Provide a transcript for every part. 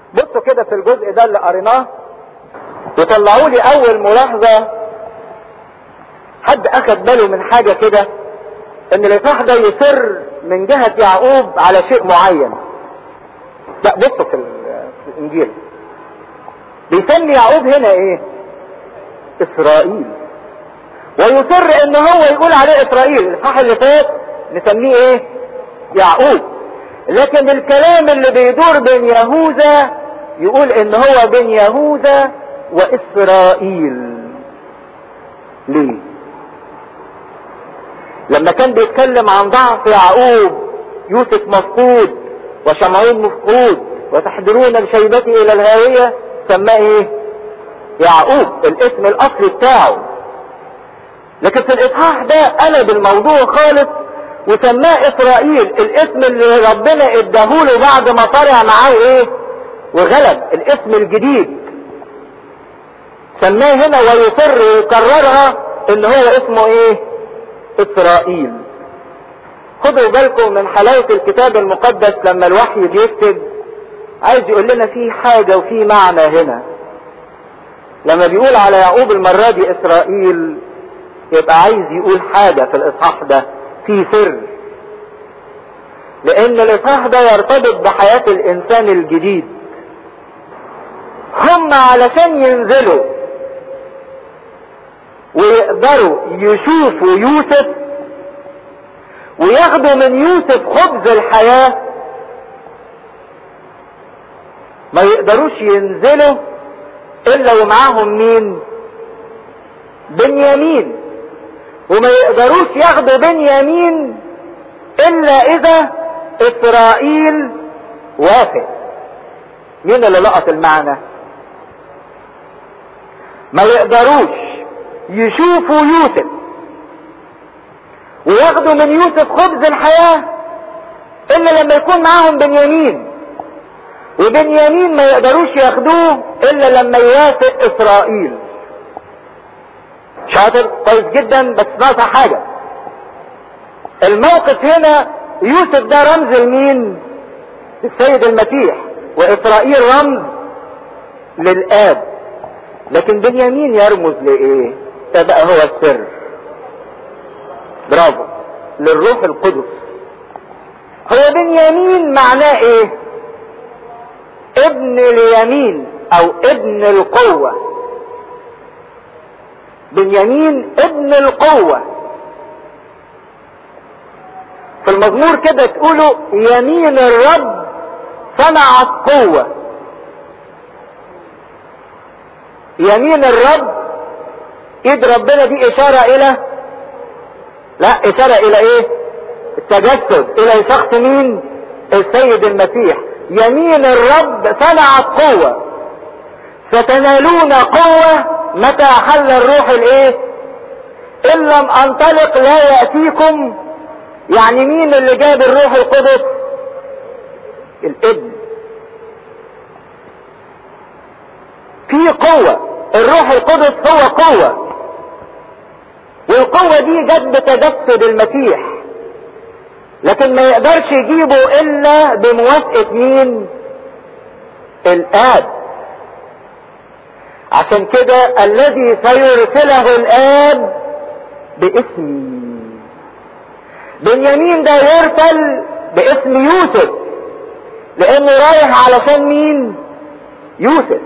بصوا كده في الجزء ده اللي قريناه وطلعوا لي اول ملاحظة حد اخد باله من حاجة كده ان الاصحاح ده يسر من جهة يعقوب على شيء معين لا بصوا في الانجيل بيسمي يعقوب هنا ايه اسرائيل ويصر ان هو يقول عليه اسرائيل الاصحاح اللي فات نسميه ايه يعقوب لكن الكلام اللي بيدور بين يهوذا يقول ان هو بين يهوذا واسرائيل ليه لما كان بيتكلم عن ضعف يعقوب يوسف مفقود وشمعون مفقود وتحضرون بشيبتي الى الهاوية سماه ايه يعقوب الاسم الاصلي بتاعه لكن في الاصحاح ده قلب الموضوع خالص وسماه اسرائيل الاسم اللي ربنا اداهوله بعد ما طلع معاه ايه وغلب الاسم الجديد سماه هنا ويصر ويكررها ان هو اسمه ايه اسرائيل خدوا بالكم من حلاوة الكتاب المقدس لما الوحي بيكتب عايز يقول لنا في حاجة وفي معنى هنا لما بيقول على يعقوب المرة دي اسرائيل يبقى عايز يقول حاجة في الاصحاح ده في سر لان الاصحاح ده يرتبط بحياة الانسان الجديد هم علشان ينزلوا ويقدروا يشوفوا يوسف وياخدوا من يوسف خبز الحياة ما يقدروش ينزلوا الا ومعاهم مين بنيامين وما يقدروش ياخدوا بنيامين الا اذا اسرائيل وافق مين اللي لقط المعنى ما يقدروش يشوفوا يوسف وياخدوا من يوسف خبز الحياة الا لما يكون معاهم بنيامين وبنيامين ما يقدروش ياخدوه الا لما يوافق اسرائيل شاطر كويس جدا بس ناقصه حاجة الموقف هنا يوسف ده رمز لمين السيد المسيح واسرائيل رمز للاب لكن بنيامين يرمز لايه ده بقى هو السر برافو للروح القدس هو بنيامين معناه ايه ابن اليمين او ابن القوة بنيامين ابن القوة في المزمور كده تقولوا يمين الرب صنعت قوة يمين الرب ايد ربنا دي اشارة الى لا اشارة الى ايه التجسد الى شخص مين السيد المسيح يمين الرب صنعت قوة ستنالون قوة متى حل الروح الايه ان لم انطلق لا يأتيكم يعني مين اللي جاب الروح القدس الابن في قوة الروح القدس هو قوة والقوة دي جت بتجسد المسيح لكن ما يقدرش يجيبه الا بموافقة مين الاب عشان كده الذي سيرسله الاب باسمي بنيامين ده يرسل باسم يوسف لانه رايح علشان مين يوسف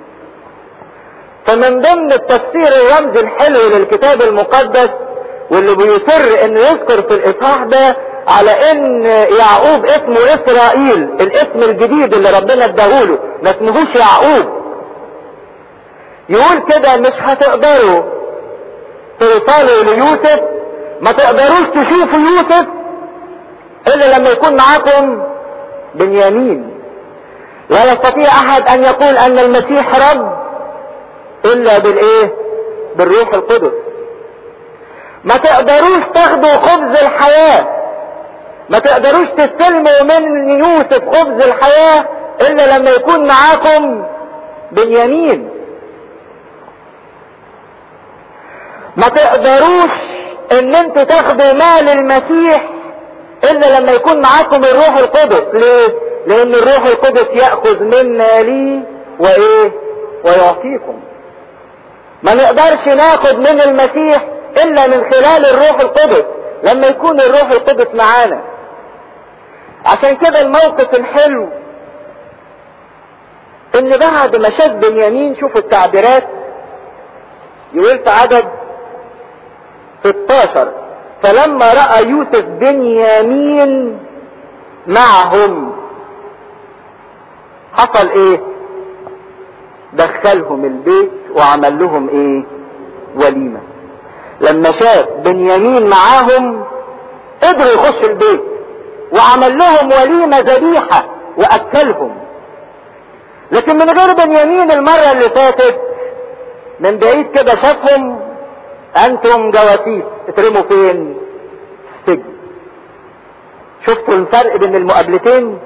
فمن ضمن التفسير الرمز الحلو للكتاب المقدس واللي بيصر انه يذكر في الاصحاح ده على ان يعقوب اسمه اسرائيل الاسم الجديد اللي ربنا اداهوله ما اسمهوش يعقوب يقول كده مش هتقدروا توصلوا ليوسف ما تقدروش تشوفوا يوسف الا لما يكون معاكم بنيامين لا يستطيع احد ان يقول ان المسيح رب الا بالايه بالروح القدس ما تقدروش تاخدوا خبز الحياة ما تقدروش تستلموا من يوسف خبز الحياة الا لما يكون معاكم بنيامين ما تقدروش ان انتوا تاخدوا مال المسيح الا لما يكون معاكم الروح القدس ليه لان الروح القدس يأخذ منا لي وايه ويعطيكم ما نقدرش ناخد من المسيح الا من خلال الروح القدس لما يكون الروح القدس معانا عشان كده الموقف الحلو ان بعد ما شاف بنيامين شوفوا التعبيرات يقول في عدد 16 فلما رأى يوسف بنيامين معهم حصل ايه دخلهم البيت وعمل لهم ايه وليمة لما شاف بنيامين معاهم قدروا يخشوا البيت وعمل لهم وليمة ذبيحة واكلهم لكن من غير بنيامين المرة اللي فاتت من بعيد كده شافهم انتم جواسيس اترموا فين السجن شفتوا الفرق بين المقابلتين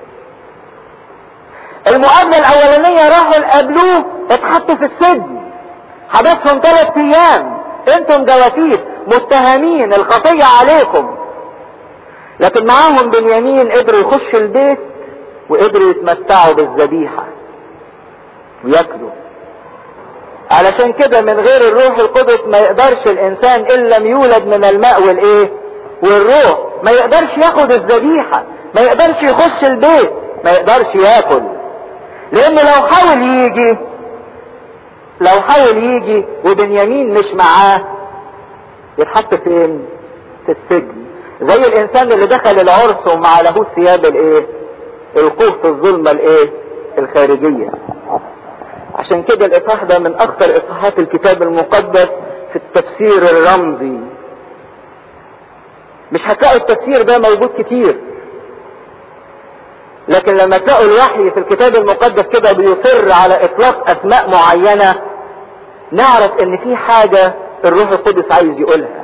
المقابلة الاولانية راحوا قابلوه اتحطوا في السجن حبسهم ثلاث ايام انتم جواسيس متهمين الخطية عليكم لكن معاهم بنيامين قدروا يخشوا البيت وقدروا يتمتعوا بالذبيحة وياكلوا علشان كده من غير الروح القدس ما يقدرش الانسان ان لم يولد من الماء والايه والروح ما يقدرش ياخد الذبيحة ما يقدرش يخش البيت ما يقدرش ياكل لانه لو حاول يجي لو حاول يجي وبنيامين مش معاه يتحط فين في السجن زي الانسان اللي دخل العرس وما لهوش ثياب الايه القوه في الظلمه الايه الخارجيه عشان كده الاصحاح ده من اكثر اصحاحات الكتاب المقدس في التفسير الرمزي مش هتلاقوا التفسير ده موجود كتير لكن لما تلاقوا الوحي في الكتاب المقدس كده بيصر على اطلاق اسماء معينة نعرف ان في حاجة الروح القدس عايز يقولها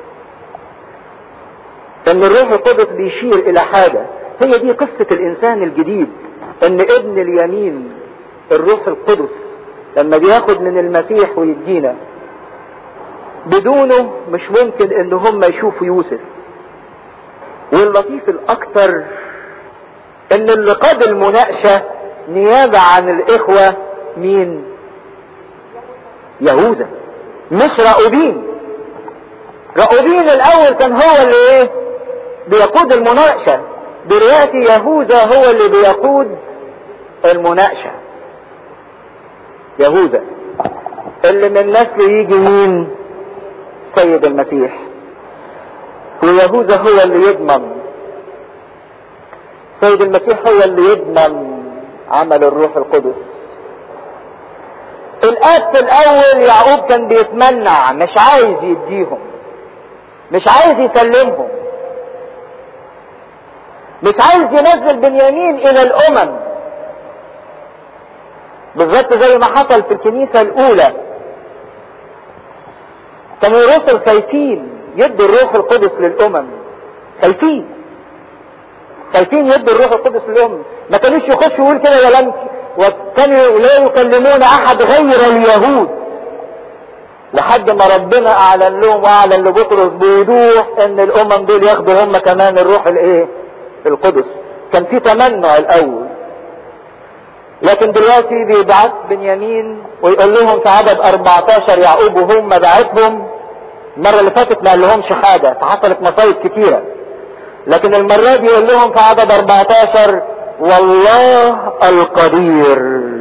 ان الروح القدس بيشير الى حاجة هي دي قصة الانسان الجديد ان ابن اليمين الروح القدس لما بياخد من المسيح ويدينا بدونه مش ممكن ان هم يشوفوا يوسف واللطيف الاكتر ان اللي قاد المناقشة نيابة عن الاخوة مين يهوذا مش رأوبين رأوبين الاول كان هو اللي ايه بيقود المناقشة دلوقتي يهوذا هو اللي بيقود المناقشة يهوذا اللي من نسله يجي مين سيد المسيح ويهوذا هو اللي يضمن سيد المسيح هو اللي يضمن عمل الروح القدس الاب في الاول يعقوب كان بيتمنع مش عايز يديهم مش عايز يسلمهم مش عايز ينزل بنيامين الى الامم بالظبط زي ما حصل في الكنيسة الاولى كانوا الرسل خايفين يدوا الروح القدس للامم خايفين خايفين يدوا الروح القدس للامم ما كانوش يخشوا يقول كده ولم وكانوا لا يكلمون احد غير اليهود لحد ما ربنا اعلن لهم واعلن لبطرس بوضوح ان الامم دول ياخدوا هم كمان الروح الايه القدس كان في تمنع الاول لكن دلوقتي بيبعت بنيامين ويقول لهم في عدد 14 يعقوب وهم بعتهم المره اللي فاتت ما قال لهمش حاجه فحصلت مصايب كتيره لكن المره دي يقول لهم في عدد 14 والله القدير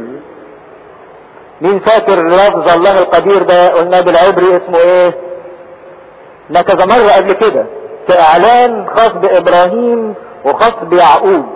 مين فاكر لفظ الله القدير ده قلناه بالعبري اسمه ايه ما كذا مرة قبل كده كاعلان خاص بابراهيم وخاص بيعقوب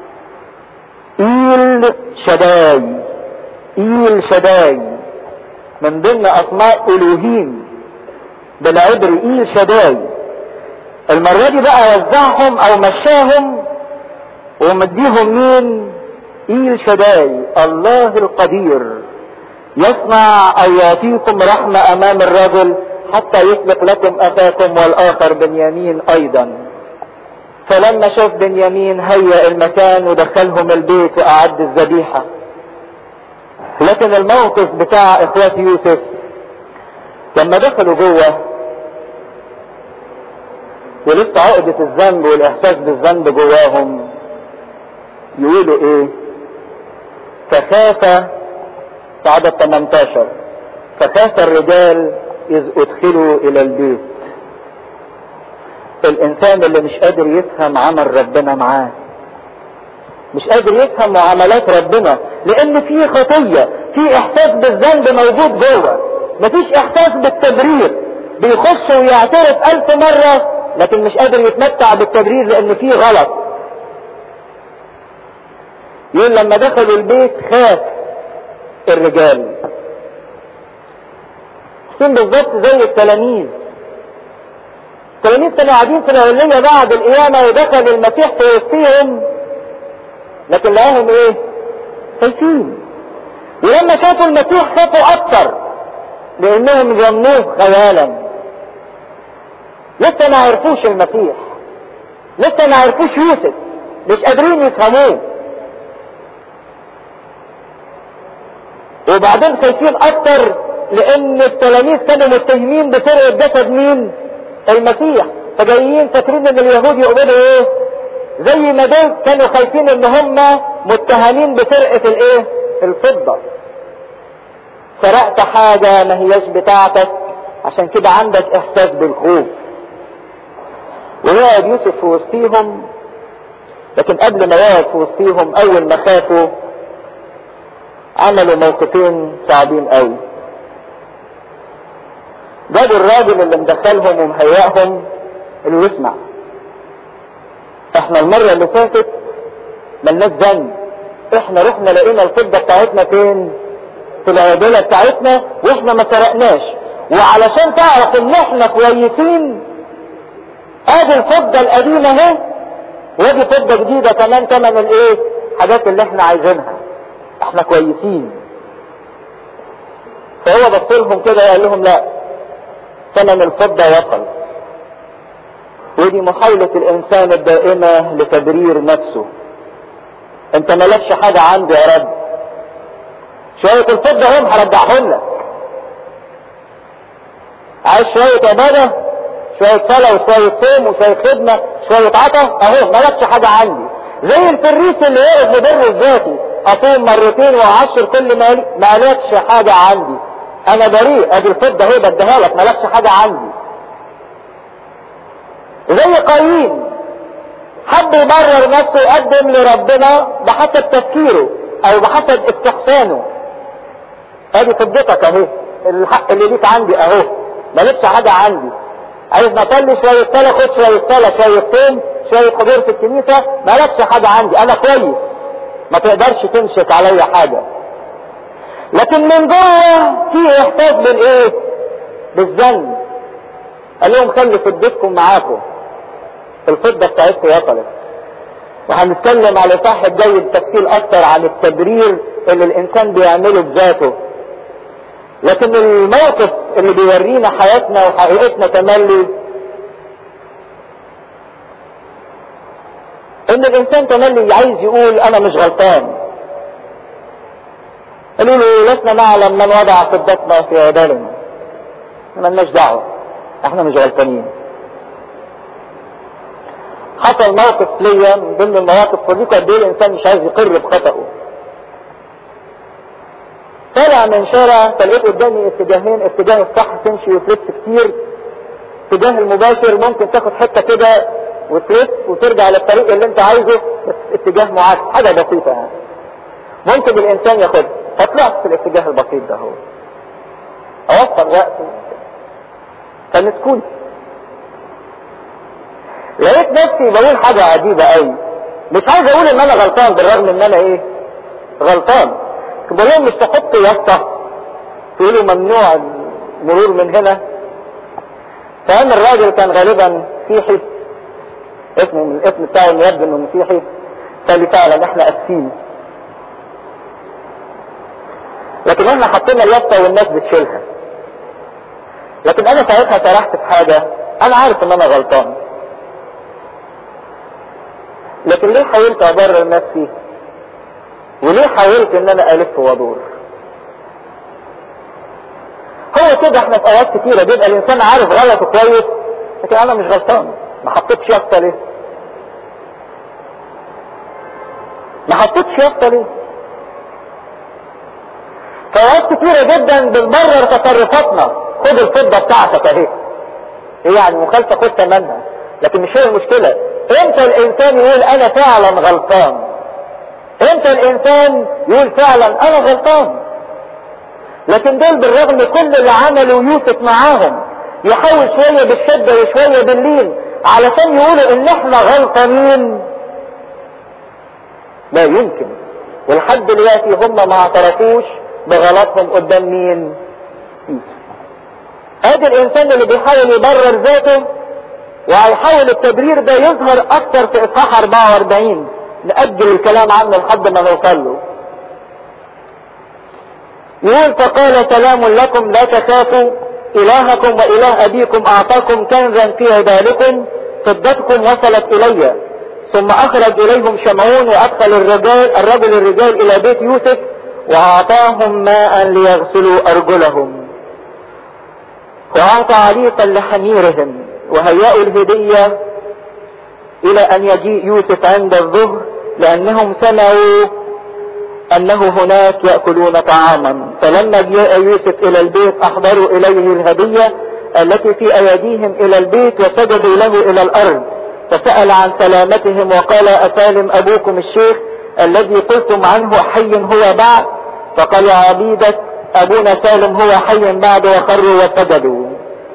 ايل شداي ايل شداي من ضمن اسماء الوهيم بالعبري ايل شداي المرة دي بقى وزعهم او مشاهم ومديهم مين ايل شداي الله القدير يصنع او ياتيكم رحمة امام الرجل حتى يسبق لكم اخاكم والاخر بنيامين ايضا فلما شاف بنيامين هيأ المكان ودخلهم البيت واعد الذبيحة لكن الموقف بتاع اخوات يوسف لما دخلوا جوه ولسه عقدة الذنب والاحساس بالذنب جواهم يقولوا ايه فخاف في عدد 18 فخاف الرجال اذ ادخلوا الى البيت الانسان اللي مش قادر يفهم عمل ربنا معاه مش قادر يفهم معاملات ربنا لان في خطية في احساس بالذنب موجود جوه مفيش احساس بالتبرير بيخش ويعترف الف مرة لكن مش قادر يتمتع بالتبرير لان في غلط يقول لما دخلوا البيت خاف الرجال حسين بالظبط زي التلاميذ التلاميذ كانوا قاعدين في العلية بعد القيامة ودخل المسيح في وسطهم لكن لقاهم ايه خايفين ولما شافوا المسيح خافوا اكتر لانهم ظنوه خيالا لسه ما عرفوش المسيح لسه ما عرفوش يوسف مش قادرين يفهموه وبعدين خايفين اكتر لان التلاميذ كانوا متهمين بسرقة جسد مين المسيح فجايين فاكرين ان اليهود يقبضوا ايه زي ما دول كانوا خايفين ان هم متهمين بسرقة الايه الفضة سرقت حاجة ما هياش بتاعتك عشان كده عندك احساس بالخوف ويقعد يوسف في وسطيهم لكن قبل ما يقعد في وسطيهم اول ما خافوا عملوا موقفين صعبين قوي جابوا الراجل اللي مدخلهم ومهيئهم اللي يسمع احنا المرة اللي فاتت ملناش ذنب احنا رحنا لقينا الفضة بتاعتنا فين في العيادلة بتاعتنا واحنا ما سرقناش وعلشان تعرف ان احنا كويسين ادي الفضة القديمة اهي وادي فضة جديدة كمان تمن الايه حاجات اللي احنا عايزينها احنا كويسين فهو بص لهم كده وقال لهم لا ثمن الفضة وصل ودي محاولة الانسان الدائمة لتبرير نفسه انت مالكش حاجة عندي يا رب شوية الفضة هم هرجعهم لك عايز شوية عبادة شوية صلاة وشوية صوم وشوية خدمة شوية عطا اهو مالكش حاجة عندي زي الفريس اللي يقف لبر الذاتي اصوم مرتين واعشر كل مالي مالكش حاجة عندي انا بريء ادي الفضة اهي بديها لك مالكش حاجة عندي زي قايين حب يبرر نفسه يقدم لربنا بحسب تفكيره او بحسب استحسانه ادي فضتك اهي الحق اللي ليك عندي اهو مالكش حاجة عندي عايز نصلي شوية صلاة خد شوية صلاة شوية صوم شوية حضور في الكنيسة مالكش حاجة عندي انا كويس ما تقدرش تمسك عليا حاجة لكن من جوه في احساس بالايه بالذنب قال لهم خلي فضتكم معاكم الفضة بتاعتكم وصلت وهنتكلم على صح الجاي بتفصيل اكتر عن التبرير اللي الانسان بيعمله بذاته لكن الموقف اللي بيورينا حياتنا وحقيقتنا تملي ان الانسان تملي عايز يقول انا مش غلطان قالوا له لسنا نعلم من وضع فضتنا في عبالنا ملناش دعوه احنا مش غلطانين حصل موقف ليا من ضمن المواقف وديكوا قد ايه الانسان مش عايز يقر بخطأه طالع من شارع فلقيت قدامي اتجاهين اتجاه الصح تمشي وتلف كتير اتجاه المباشر ممكن تاخد حته كده وتلف وترجع للطريق اللي انت عايزه بس اتجاه معاكس حاجه بسيطه يعني ممكن الانسان ياخدها فطلعت في الاتجاه البسيط ده هو اوفر وقته فمسكوني لقيت نفسي بقول حاجة عجيبة قوي مش عايز اقول ان انا غلطان بالرغم ان انا ايه غلطان بقول لهم مش تحطوا يافطة تقولوا ممنوع المرور من هنا فقام الراجل كان غالبا مسيحي اسمه من الاسم بتاعه انه يبدو انه مسيحي قال لي فعلا احنا اسفين لكن احنا حطينا اليافطة والناس بتشيلها لكن انا ساعتها سرحت في حاجة انا عارف ان انا غلطان لكن ليه حاولت ابرر نفسي وليه حاولت ان انا الف وادور هو كده احنا في اوقات كتيرة بيبقى الانسان عارف غلطه كويس لكن انا مش غلطان ما حطيتش يافطة ليه ما حطيتش يافطه ليه فوقت كتيرة جدا بنبرر تصرفاتنا خد الفضة بتاعتك اهي هي يعني مخالفة خد ثمنها لكن مش هي المشكلة امتى الانسان يقول انا فعلا غلطان امتى الانسان يقول فعلا انا غلطان لكن دول بالرغم كل اللي عمله يوسف معاهم يحاول شوية بالشدة وشوية باللين علشان يقولوا ان احنا غلطانين لا يمكن ولحد دلوقتي هم ما اعترفوش بغلطهم قدام مين ادي الانسان اللي بيحاول يبرر ذاته وهيحاول التبرير ده يظهر اكتر في اصحاح 44 نأجل الكلام عنه لحد ما نوصل له يقول فقال سلام لكم لا تخافوا الهكم واله ابيكم اعطاكم كنزا في عبادكم فضتكم وصلت الي ثم اخرج اليهم شمعون وادخل الرجال الرجل الرجال الى بيت يوسف واعطاهم ماء ليغسلوا ارجلهم واعطى عليقا لحميرهم وهيأوا الهدية الى ان يجيء يوسف عند الظهر لانهم سمعوا انه هناك يأكلون طعاما فلما جاء يوسف الى البيت احضروا اليه الهدية التي في ايديهم الى البيت وسجدوا له الى الارض فسأل عن سلامتهم وقال اسالم ابوكم الشيخ الذي قلتم عنه حي هو بعد فقال عبيدة ابونا سالم هو حي بعد وخروا وسجدوا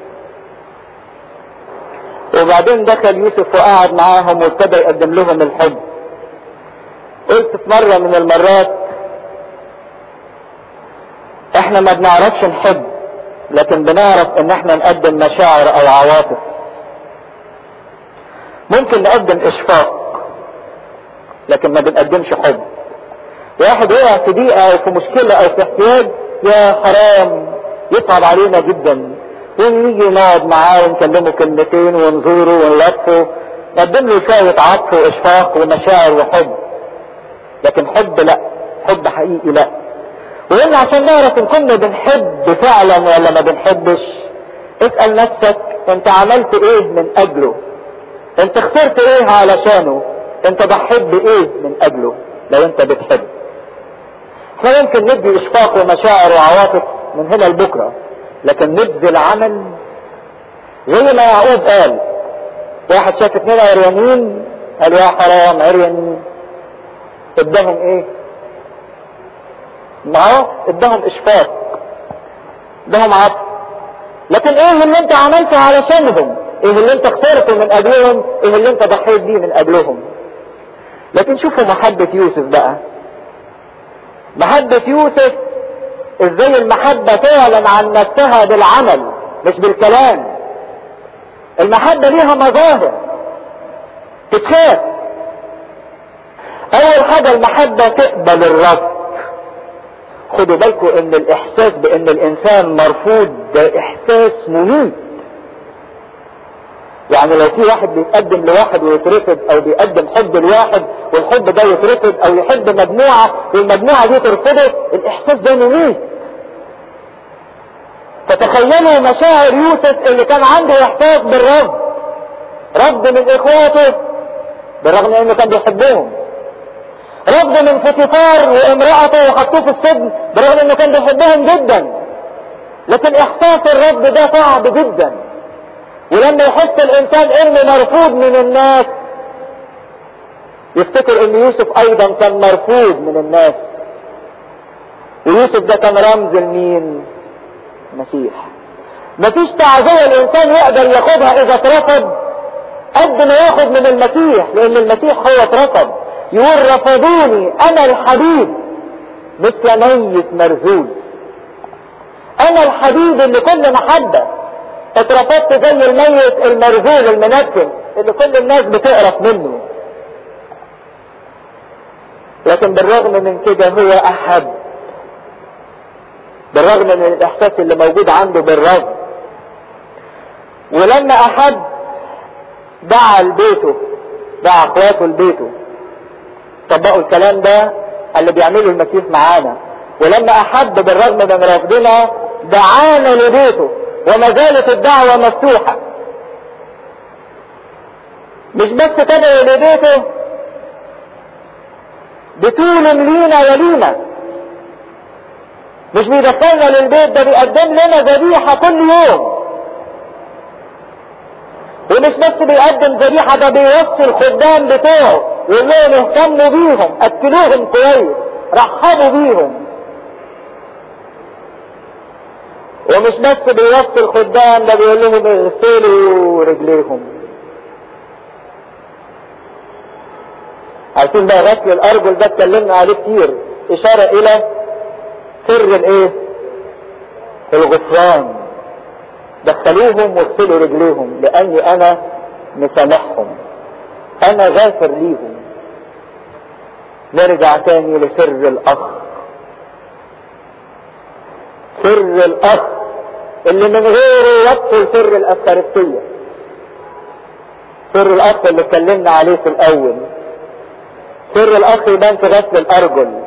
وبعدين دخل يوسف وقعد معاهم وابتدى يقدم لهم الحب قلت في مرة من المرات احنا ما بنعرفش نحب لكن بنعرف ان احنا نقدم مشاعر او عواطف ممكن نقدم اشفاق لكن ما بنقدمش حب واحد وقع في ضيقه او في مشكله او في احتياج يا حرام يصعب علينا جدا ونيجي نقعد معاه ونكلمه كلمتين ونزوره ونلطفه نقدم له شويه عطف واشفاق ومشاعر وحب لكن حب لا حب حقيقي لا وإن عشان نعرف إن كنا بنحب فعلا ولا ما بنحبش اسأل نفسك أنت عملت إيه من أجله أنت خسرت إيه علشانه أنت ضحيت بإيه من أجله لو أنت بتحب احنا ممكن ندي إشفاق ومشاعر وعواطف من هنا لبكرة لكن نبذل عمل زي ما يعقوب قال واحد شاف اتنين عريانين قال يا حرام عريانين اداهم ايه معاه اداهم اشفاق اداهم عطف لكن ايه اللي انت عملته علشانهم ايه اللي انت خسرته من اجلهم ايه اللي انت ضحيت بيه من اجلهم لكن شوفوا محبة يوسف بقى محبة يوسف ازاي المحبة تعلن عن نفسها بالعمل مش بالكلام المحبة ليها مظاهر تتخاف اول حاجة المحبة تقبل الرفض خدوا بالكم ان الاحساس بان الانسان مرفوض ده احساس مميت يعني لو في واحد بيتقدم لواحد ويترفض او بيقدم حب لواحد والحب ده يترفض او يحب مجموعة والمجموعة دي ترفضه الاحساس ده مميت فتخيلوا مشاعر يوسف اللي كان عنده احساس بالرفض رفض من اخواته بالرغم انه كان بيحبهم رفض من فوتيفار وامرأته وحطوه في السجن برغم انه كان بيحبهم جدا لكن احساس الرفض ده صعب جدا ولما يحس الانسان انه مرفوض من الناس يفتكر ان يوسف ايضا كان مرفوض من الناس ويوسف ده كان رمز لمين المسيح مفيش تعزية الانسان يقدر ياخدها اذا اترفض قد ما ياخد من المسيح لان المسيح هو اترفض يقول رفضوني انا الحبيب مثل ميت مرزول انا الحبيب اللي كل محبة اترفضت زي الميت المرزول المنتن اللي كل الناس بتقرف منه لكن بالرغم من كده هو احب بالرغم من الاحساس اللي موجود عنده بالرغم ولما احب دعا لبيته دعا اخواته لبيته طبقوا الكلام ده اللي بيعمله المسيح معانا ولما احب بالرغم من رفضنا دعانا لبيته وما زالت الدعوة مفتوحة مش بس تدعو لبيته بطول لينا ولينا مش بيدخلنا للبيت ده بيقدم لنا ذبيحة كل يوم ومش بس بيقدم ذبيحة ده بيوصي الخدام بتوعه يقول لهم اهتموا بيهم اكلوهم كويس رحبوا بيهم ومش بس بيوصي الخدام ده بيقول لهم اغسلوا رجليهم عارفين بقى غسل الارجل ده اتكلمنا عليه كتير اشارة الى سر الايه الغفران دخلوهم واغسلوا رجليهم لاني انا مسامحهم انا غافر ليهم نرجع تاني لسر الاخ سر الاخ اللي من غيره يبطل سر الافكارستية سر الاخ اللي اتكلمنا عليه في الاول سر الاخ يبان في غسل الارجل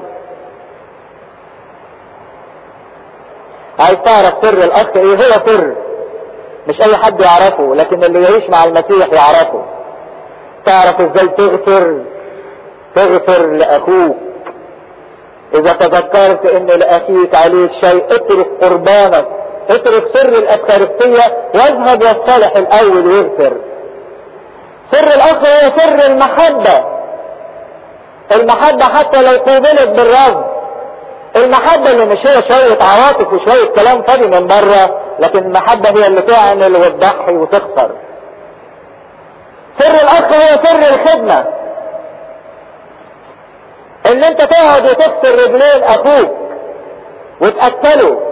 عايز تعرف سر الاخ ايه هو سر مش اي حد يعرفه لكن اللي يعيش مع المسيح يعرفه تعرف ازاي تغفر تغفر لاخوك اذا تذكرت ان لاخيك عليك شيء اترك قربانك اترك سر الافكارستية واذهب واصطلح الاول واغفر سر الاخ هو سر المحبة المحبة حتى لو قوبلت بالرفض المحبة اللي مش هي شوية عواطف وشوية كلام فاضي من بره لكن المحبة هي اللي تعمل وتضحي وتخسر سر الاخ هو سر الخدمة ان انت تقعد وتغسل رجلين اخوك وتأكله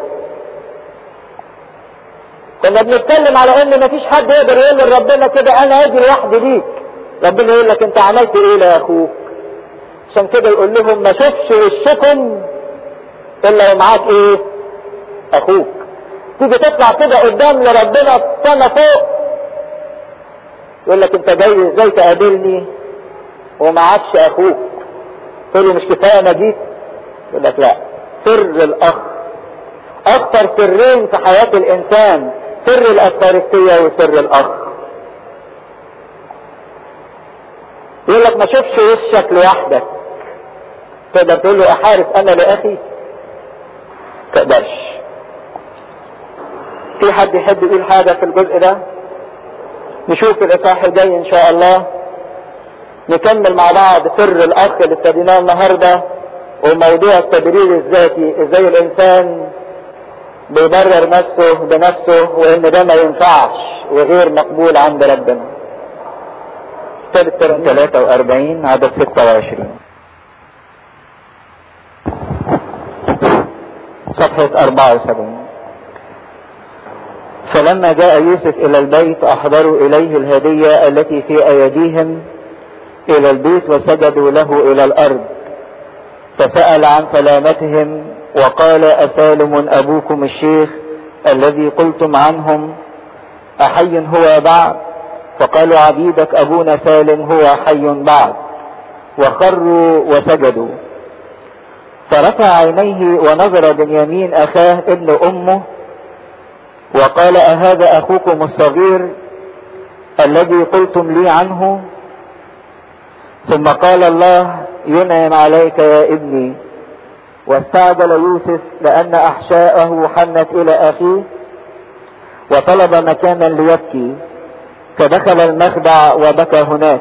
كنا بنتكلم على ان مفيش حد يقدر يقول لربنا كده انا اجي لوحدي ليك ربنا يقول لك انت عملت ايه لاخوك عشان كده يقول لهم ما شوفش وشكم الا ومعاك ايه اخوك تيجي تطلع كده قدام لربنا في السما فوق يقول لك انت جاي ازاي تقابلني ومعكش اخوك تقول له مش كفايه انا جيت يقول لك لا سر الاخ اكثر سرين في حياه الانسان سر الافكارستيه وسر الاخ يقول لك ما شوفش وشك لوحدك تقدر تقول له احارس انا لاخي تقدرش في حد يحب يقول حاجة في الجزء ده نشوف الاصحاح الجاي ان شاء الله نكمل مع بعض سر الاخ اللي ابتديناه النهاردة وموضوع التبرير الذاتي ازاي الانسان بيبرر نفسه بنفسه وان ده ما ينفعش وغير مقبول عند ربنا كتاب 43 عدد 26 صفحة 74 فلما جاء يوسف إلى البيت أحضروا إليه الهدية التي في أيديهم إلى البيت وسجدوا له إلى الأرض فسأل عن سلامتهم وقال أسالم أبوكم الشيخ الذي قلتم عنهم أحي هو بعد فقالوا عبيدك أبونا سالم هو حي بعد وخروا وسجدوا فرفع عينيه ونظر بنيامين أخاه ابن أمه وقال أهذا أخوكم الصغير الذي قلتم لي عنه ثم قال الله ينعم عليك يا ابني واستعجل يوسف لأن أحشاءه حنت إلى أخيه وطلب مكانا ليبكي فدخل المخدع وبكى هناك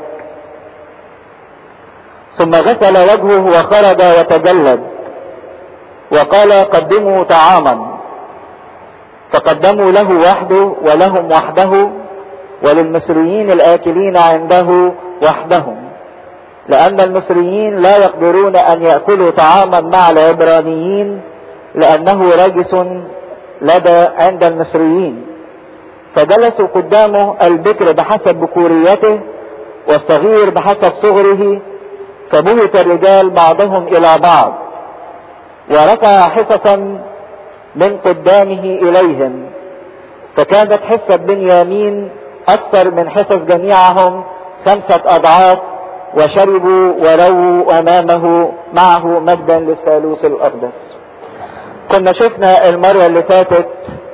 ثم غسل وجهه وخرج وتجلد وقال قدموا طعاما فقدموا له وحده ولهم وحده وللمصريين الآكلين عنده وحدهم لأن المصريين لا يقدرون أن يأكلوا طعاما مع العبرانيين لأنه رجس لدى عند المصريين فجلسوا قدامه البكر بحسب بكوريته والصغير بحسب صغره فبهت الرجال بعضهم إلى بعض ورفع حصصا من قدامه إليهم فكانت حصة بنيامين أكثر من حصص جميعهم خمسة أضعاف وشربوا ورووا أمامه معه مجدا للثالوث الأقدس كنا شفنا المرة اللي فاتت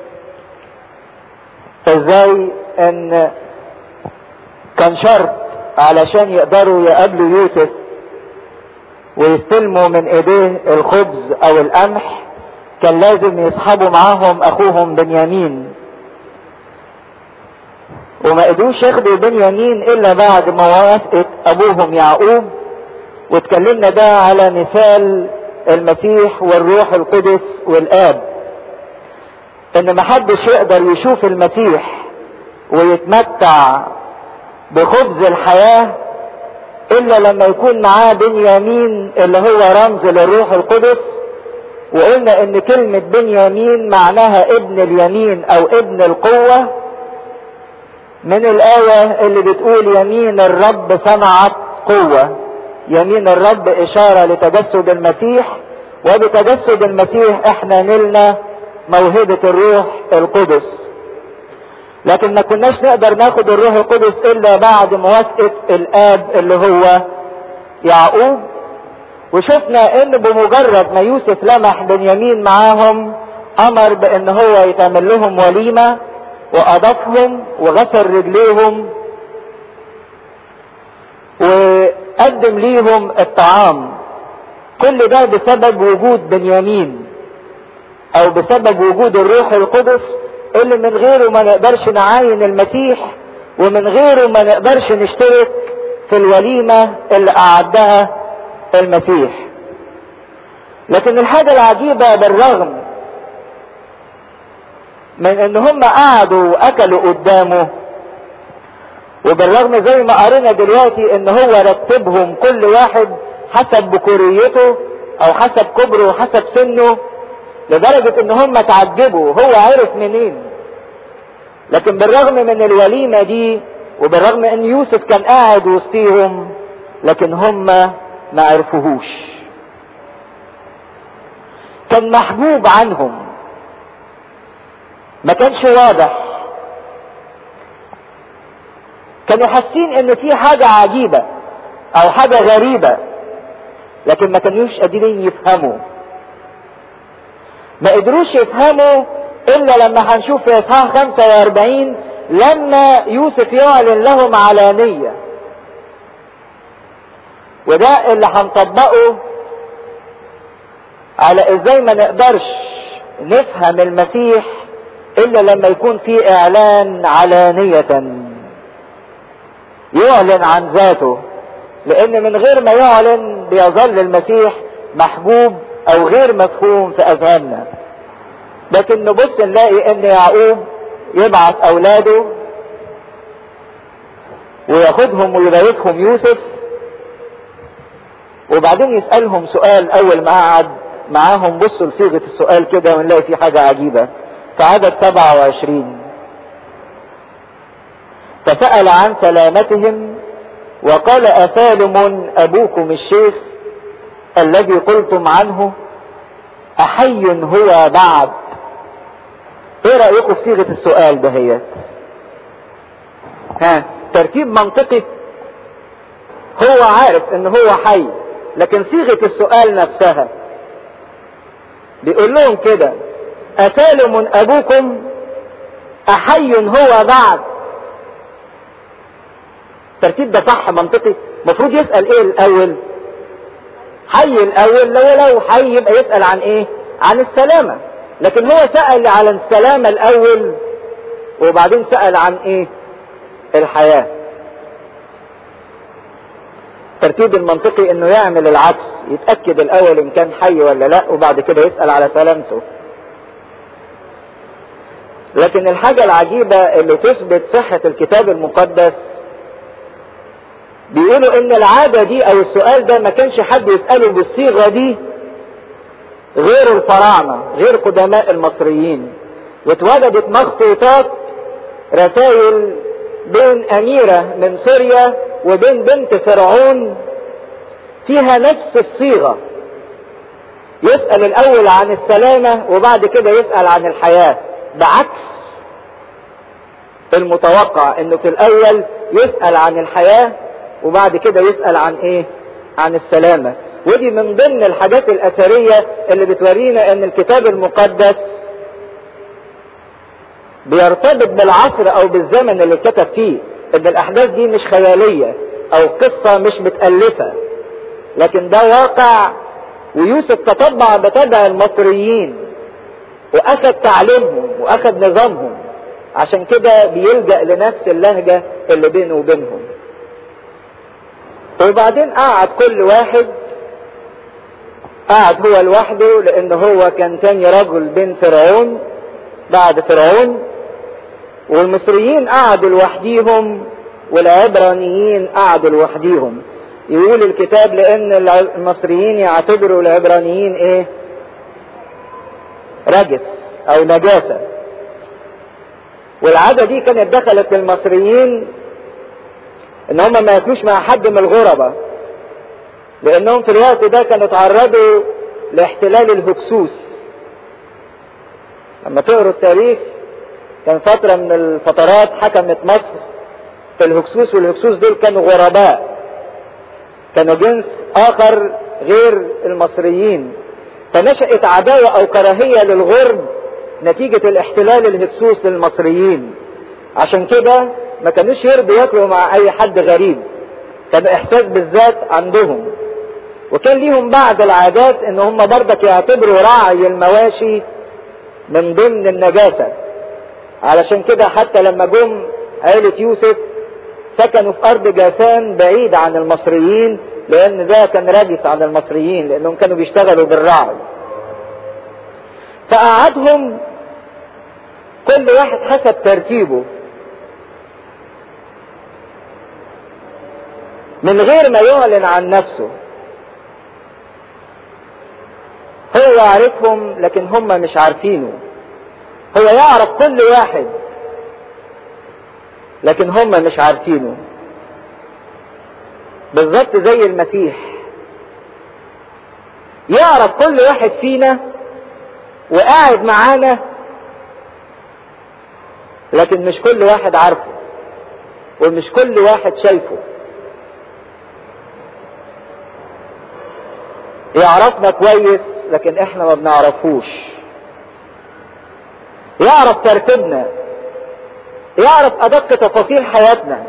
ازاي ان كان شرط علشان يقدروا يقابلوا يوسف ويستلموا من ايديه الخبز او القمح كان لازم يصحبوا معاهم اخوهم بنيامين وما قدروش ياخدوا بنيامين الا بعد موافقة ابوهم يعقوب واتكلمنا ده على مثال المسيح والروح القدس والاب ان محدش يقدر يشوف المسيح ويتمتع بخبز الحياة الا لما يكون معاه بنيامين اللي هو رمز للروح القدس وقلنا ان كلمة بنيامين معناها ابن اليمين او ابن القوة من الآية اللي بتقول يمين الرب صنعت قوة يمين الرب إشارة لتجسد المسيح وبتجسد المسيح احنا نلنا موهبة الروح القدس لكن ما كناش نقدر ناخد الروح القدس الا بعد موافقة الاب اللي هو يعقوب وشفنا ان بمجرد ما يوسف لمح بنيامين معاهم امر بان هو يتعمل لهم وليمة واضافهم وغسل رجليهم وقدم ليهم الطعام كل ده بسبب وجود بنيامين او بسبب وجود الروح القدس اللي من غيره ما نقدرش نعاين المسيح ومن غيره ما نقدرش نشترك في الوليمة اللي اعدها المسيح لكن الحاجة العجيبة بالرغم من ان هم قعدوا واكلوا قدامه وبالرغم زي ما قرينا دلوقتي ان هو رتبهم كل واحد حسب بكوريته او حسب كبره وحسب سنه لدرجة ان هم تعجبوا هو عرف منين لكن بالرغم من الوليمة دي وبالرغم ان يوسف كان قاعد وسطيهم لكن هم ما عرفوهوش كان محبوب عنهم ما كانش واضح كانوا حاسين ان في حاجة عجيبة او حاجة غريبة لكن ما كانوش قادرين يفهموا ما قدروش يفهموا الا لما هنشوف في اصحاح 45 لما يوسف يعلن لهم علانية وده اللي هنطبقه على ازاي ما نقدرش نفهم المسيح الا لما يكون في اعلان علانية يعلن عن ذاته لان من غير ما يعلن بيظل المسيح محبوب او غير مفهوم في اذهاننا لكن نبص نلاقي ان يعقوب يبعث اولاده وياخدهم ويضيفهم يوسف وبعدين يسألهم سؤال اول ما قعد معاهم بصوا لصيغة السؤال كده ونلاقي في حاجة عجيبة في عدد 27 فسأل عن سلامتهم وقال أسالم أبوكم الشيخ الذي قلتم عنه أحي هو بعد ايه رأيكم في صيغة السؤال دهيت ها ترتيب منطقي هو عارف ان هو حي لكن صيغة السؤال نفسها بيقول لهم كده أسالم أبوكم أحي هو بعد الترتيب ده صح منطقي المفروض يسأل ايه الاول حي الاول لو لو حي يبقى يسأل عن ايه عن السلامة لكن هو سأل عن السلامة الاول وبعدين سأل عن ايه الحياة الترتيب المنطقي انه يعمل العكس يتأكد الاول ان كان حي ولا لا وبعد كده يسأل على سلامته لكن الحاجة العجيبة اللي تثبت صحة الكتاب المقدس بيقولوا ان العادة دي او السؤال ده ما كانش حد يسأله بالصيغة دي غير الفراعنة غير قدماء المصريين واتوجدت مخطوطات رسائل بين اميرة من سوريا وبين بنت فرعون فيها نفس الصيغة يسأل الاول عن السلامة وبعد كده يسأل عن الحياة بعكس المتوقع انه في الاول يسأل عن الحياة وبعد كده يسأل عن ايه عن السلامة ودي من ضمن الحاجات الاثرية اللي بتورينا ان الكتاب المقدس بيرتبط بالعصر او بالزمن اللي اتكتب فيه ان الاحداث دي مش خيالية او قصة مش متألفة لكن ده واقع ويوسف تطبع بتبع المصريين واخذ تعليمهم واخذ نظامهم عشان كده بيلجأ لنفس اللهجة اللي بينه وبينهم وبعدين قعد كل واحد قعد هو لوحده لان هو كان تاني رجل بين فرعون بعد فرعون والمصريين قعدوا لوحديهم والعبرانيين قعدوا لوحديهم يقول الكتاب لان المصريين يعتبروا العبرانيين ايه رجس او نجاسة والعادة دي كانت دخلت المصريين ان هم ما ياكلوش مع حد من الغربة لانهم في الوقت ده كانوا تعرضوا لاحتلال الهكسوس لما تقروا التاريخ كان فترة من الفترات حكمت مصر في الهكسوس والهكسوس دول كانوا غرباء كانوا جنس اخر غير المصريين فنشأت عداوة او كراهية للغرب نتيجة الاحتلال الهكسوس للمصريين عشان كده ما كانوش يرضوا ياكلوا مع اي حد غريب كان احساس بالذات عندهم وكان ليهم بعض العادات ان هم برضك يعتبروا رعي المواشي من ضمن النجاسة علشان كده حتى لما جم عيلة يوسف سكنوا في ارض جاسان بعيد عن المصريين لان ده كان راجس عن المصريين لانهم كانوا بيشتغلوا بالرعي فقعدهم كل واحد حسب ترتيبه من غير ما يعلن عن نفسه هو يعرفهم لكن هم مش عارفينه هو يعرف كل واحد لكن هم مش عارفينه بالظبط زي المسيح يعرف كل واحد فينا وقاعد معانا لكن مش كل واحد عارفه ومش كل واحد شايفه يعرفنا كويس لكن احنا ما بنعرفوش يعرف ترتيبنا يعرف ادق تفاصيل حياتنا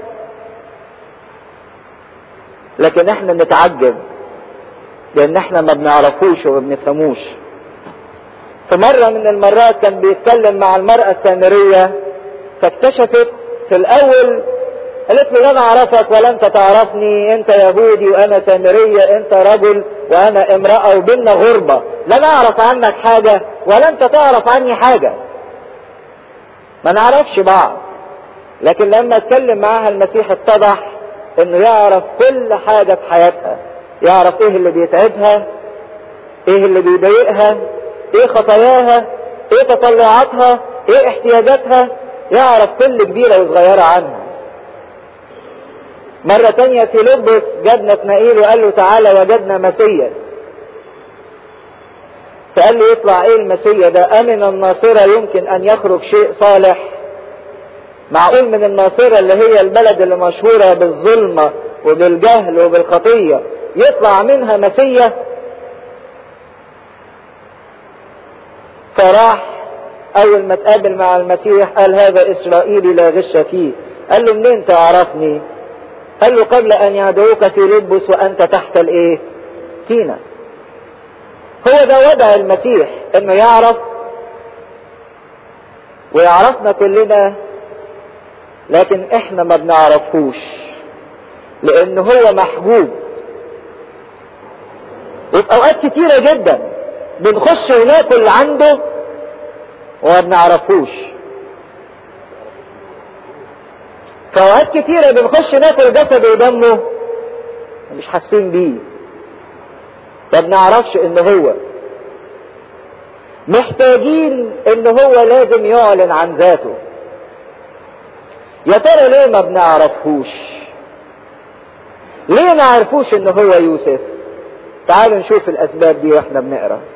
لكن احنا نتعجب لان احنا ما بنعرفوش وما بنفهموش في مرة من المرات كان بيتكلم مع المرأة السامرية فاكتشفت في الاول قالت له انا اعرفك ولا انت تعرفني انت يهودي وانا سامرية انت رجل وانا امرأة وبيننا غربة لا نعرف عنك حاجة ولا انت تعرف عني حاجة ما نعرفش بعض لكن لما اتكلم معاها المسيح اتضح انه يعرف كل حاجة في حياتها يعرف ايه اللي بيتعبها ايه اللي بيضايقها ايه خطاياها ايه تطلعاتها ايه احتياجاتها يعرف كل كبيرة وصغيرة عنها مرة تانية فيلبس جاب نتنائيل وقال له تعالى وجدنا مسيا فقال له يطلع ايه المسيا ده امن الناصرة يمكن ان يخرج شيء صالح معقول من الناصرة اللي هي البلد اللي مشهورة بالظلمة وبالجهل وبالخطية يطلع منها مسيا فراح اول ما تقابل مع المسيح قال هذا اسرائيلي لا غش فيه قال له منين تعرفني قال له قبل ان يدعوك في لبس وانت تحت الايه تينا هو ده وضع المسيح انه يعرف ويعرفنا كلنا لكن احنا ما بنعرفوش لان هو محجوب وفي اوقات كتيرة جدا بنخش وناكل عنده وما بنعرفوش في اوقات كتيرة بنخش ناكل جسده ودمه مش حاسين بيه ما بنعرفش ان هو محتاجين ان هو لازم يعلن عن ذاته يا ترى ليه ما بنعرفهوش ليه ما عرفوش ان هو يوسف تعالوا نشوف الاسباب دي واحنا بنقرا